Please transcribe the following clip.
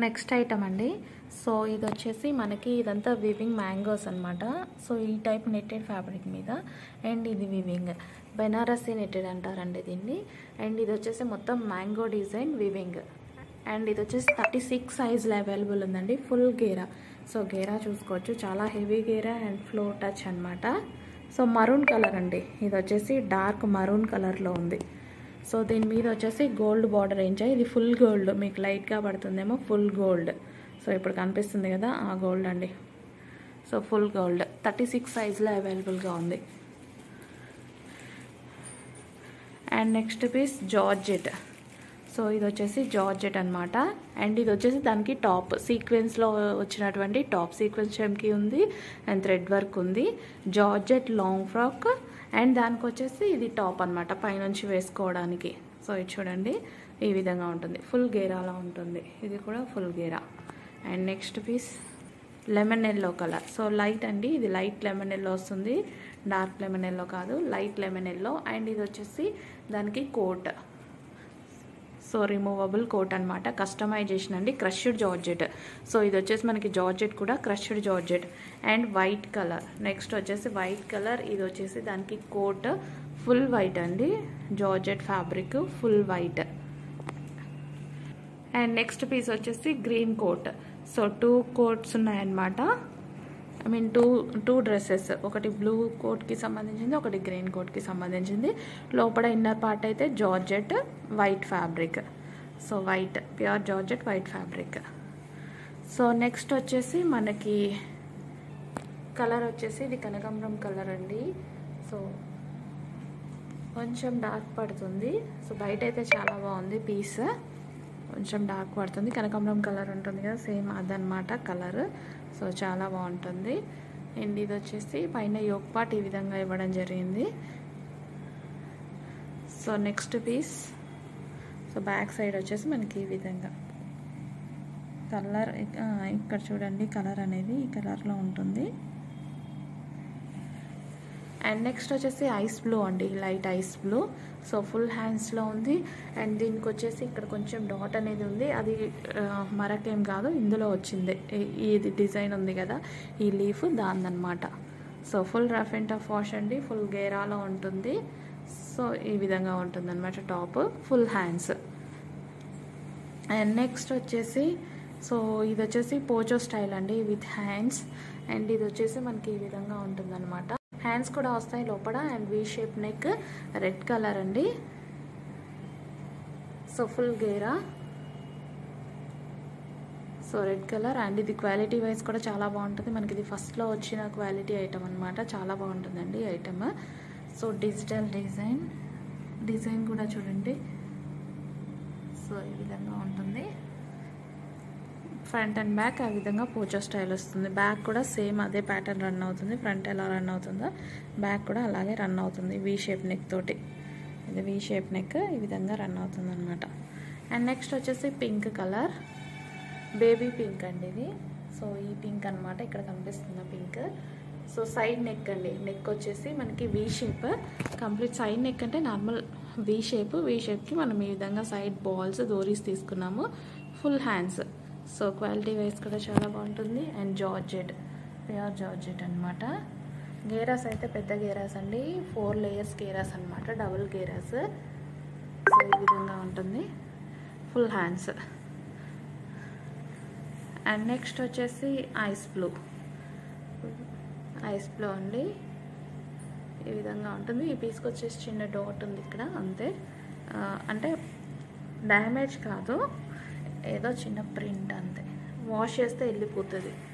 next item అండి so ఇది వచ్చేసి మనకి ఇదంతా వివింగ్ మ్యాంగోస్ అనమాట సో ఈ టైప్ నెట్టెడ్ ఫ్యాబ్రిక్ మీద అండ్ ఇది వివింగ్ బెనారసీ నెట్టెడ్ అంటారండి దీన్ని అండ్ ఇది వచ్చేసి మొత్తం మ్యాంగో డిజైన్ వివింగ్ అండ్ ఇది వచ్చేసి థర్టీ సిక్స్ సైజ్లో అవైలబుల్ ఉందండి ఫుల్ గేరా సో గేరా చూసుకోవచ్చు చాలా హెవీ గేరా అండ్ ఫ్లో టచ్ అనమాట సో మరూన్ కలర్ అండి ఇది వచ్చేసి డార్క్ మరూన్ కలర్లో ఉంది సో దీని మీద వచ్చేసి గోల్డ్ బార్డర్ వేయించాయి ఇది ఫుల్ గోల్డ్ మీకు లైట్గా పడుతుందేమో ఫుల్ గోల్డ్ సో ఇప్పుడు కనిపిస్తుంది కదా ఆ గోల్డ్ అండి so full gold thirty six సైజ్లో అవైలబుల్గా ఉంది and next piece georgette so ఇది వచ్చేసి జార్జెట్ అనమాట అండ్ ఇది వచ్చేసి దానికి టాప్ సీక్వెన్స్లో వచ్చినటువంటి టాప్ సీక్వెన్స్ చెమ్కి ఉంది అండ్ థ్రెడ్ వర్క్ ఉంది జార్జెట్ లాంగ్ ఫ్రాక్ అండ్ దానికి వచ్చేసి ఇది టాప్ అనమాట పైనుంచి వేసుకోవడానికి సో ఇది చూడండి ఈ విధంగా ఉంటుంది ఫుల్ గేరాలా ఉంటుంది ఇది కూడా ఫుల్ గేరా and next piece lemon yellow colour so light అండి ఇది లైట్ లెమన్ ఎల్లో వస్తుంది డార్క్ లెమన్ ఎల్లో కాదు లైట్ లెమన్ ఎల్లో అండ్ ఇది వచ్చేసి దానికి కోట్ సో రిమూవబుల్ కోట్ అనమాట కస్టమైజేషన్ అండి క్రష్డ్ జార్జెట్ సో ఇది వచ్చేసి మనకి జార్జెట్ కూడా crushed georgette and white colour next వచ్చేసి వైట్ కలర్ ఇది వచ్చేసి దానికి కోట్ ఫుల్ వైట్ అండి georgette fabric full white and next piece వచ్చేసి green coat so two coats ఉన్నాయన్నమాట I mean two two dresses ఒకటి బ్లూ కోట్కి సంబంధించింది ఒకటి గ్రీన్ కోట్కి సంబంధించింది లోపల ఇన్నర్ పార్ట్ అయితే georgette white fabric so white pure georgette white fabric so next వచ్చేసి మనకి కలర్ వచ్చేసి ఇది కనకాంబరం కలర్ అండి సో కొంచెం డార్క్ పడుతుంది సో బయట అయితే చాలా బాగుంది పీస్ కొంచెం డార్క్ పడుతుంది కనకాంబరం కలర్ ఉంటుంది కదా సేమ్ అదనమాట కలర్ సో చాలా బాగుంటుంది అండ్ ఇది వచ్చేసి పైన యోగ్ పాట్ ఈ విధంగా ఇవ్వడం జరిగింది so next piece so back side వచ్చేసి మనకి ఈ విధంగా కలర్ ఇక్కడ చూడండి కలర్ అనేది ఈ కలర్లో ఉంటుంది అండ్ నెక్స్ట్ వచ్చేసి ఐస్ బ్లూ అండి light ice blue so full హ్యాండ్స్లో ఉంది అండ్ దీనికి వచ్చేసి ఇక్కడ కొంచెం డాట్ అనేది ఉంది అది మరకేం కాదు ఇందులో వచ్చింది ఇది డిజైన్ ఉంది కదా ఈ లీఫ్ దాందనమాట so full rough and tough wash అండి ఫుల్ గేరాలో ఉంటుంది సో ఈ విధంగా ఉంటుంది అనమాట top full hands and next వచ్చేసి సో ఇది వచ్చేసి పోచో స్టైల్ అండి విత్ హ్యాండ్స్ అండ్ ఇది వచ్చేసి మనకి ఈ విధంగా ఉంటుందన్నమాట హ్యాండ్స్ కూడా వస్తాయి లోపల and V shape neck red colour అండి సో ఫుల్ గేరా సో రెడ్ కలర్ అండ్ ఇది క్వాలిటీ వైజ్ కూడా చాలా బాగుంటుంది మనకి ఇది ఫస్ట్లో వచ్చిన క్వాలిటీ ఐటమ్ అనమాట చాలా బాగుంటుందండి item so digital design design కూడా చూడండి సో ఈ విధంగా ఉంటుంది ఫ్రంట్ అండ్ బ్యాక్ ఆ విధంగా పోచో స్టైల్ వస్తుంది బ్యాక్ కూడా సేమ్ అదే ప్యాటర్న్ రన్ అవుతుంది ఫ్రంట్ ఎలా రన్ అవుతుందో బ్యాక్ కూడా అలాగే రన్ అవుతుంది వీ షేప్ నెక్ తోటి ఇది వీ షేప్ నెక్ ఈ విధంగా రన్ అవుతుంది అనమాట అండ్ నెక్స్ట్ వచ్చేసి పింక్ కలర్ బేబీ పింక్ అండి ఇది సో ఈ పింక్ అనమాట ఇక్కడ కనిపిస్తున్న పింక్ సో సైడ్ నెక్ అండి నెక్ వచ్చేసి మనకి V shape complete side neck అంటే నార్మల్ వీ షేప్ వీ షేప్కి మనం ఈ విధంగా సైడ్ బాల్స్ దోరీస్ తీసుకున్నాము full hands so quality wise కూడా చాలా బాగుంటుంది అండ్ జార్జెట్ ప్యూర్ జార్జెట్ అనమాట గేరాస్ అయితే పెద్ద గేరాస్ అండి ఫోర్ లేయర్స్ గేరాస్ అనమాట డబుల్ గేరాస్ సో ఈ విధంగా ఉంటుంది ఫుల్ హ్యాండ్స్ అండ్ నెక్స్ట్ వచ్చేసి ఐస్ బ్లూ ఐస్ బ్లూ అండి ఈ విధంగా ఉంటుంది ఈ పీస్కి వచ్చేసి చిన్న డాట్ ఉంది ఇక్కడ అంతే అంటే డ్యామేజ్ కాదు ఏదో చిన్న ప్రింట్ అంతే వాష్ చేస్తే వెళ్ళిపోతుంది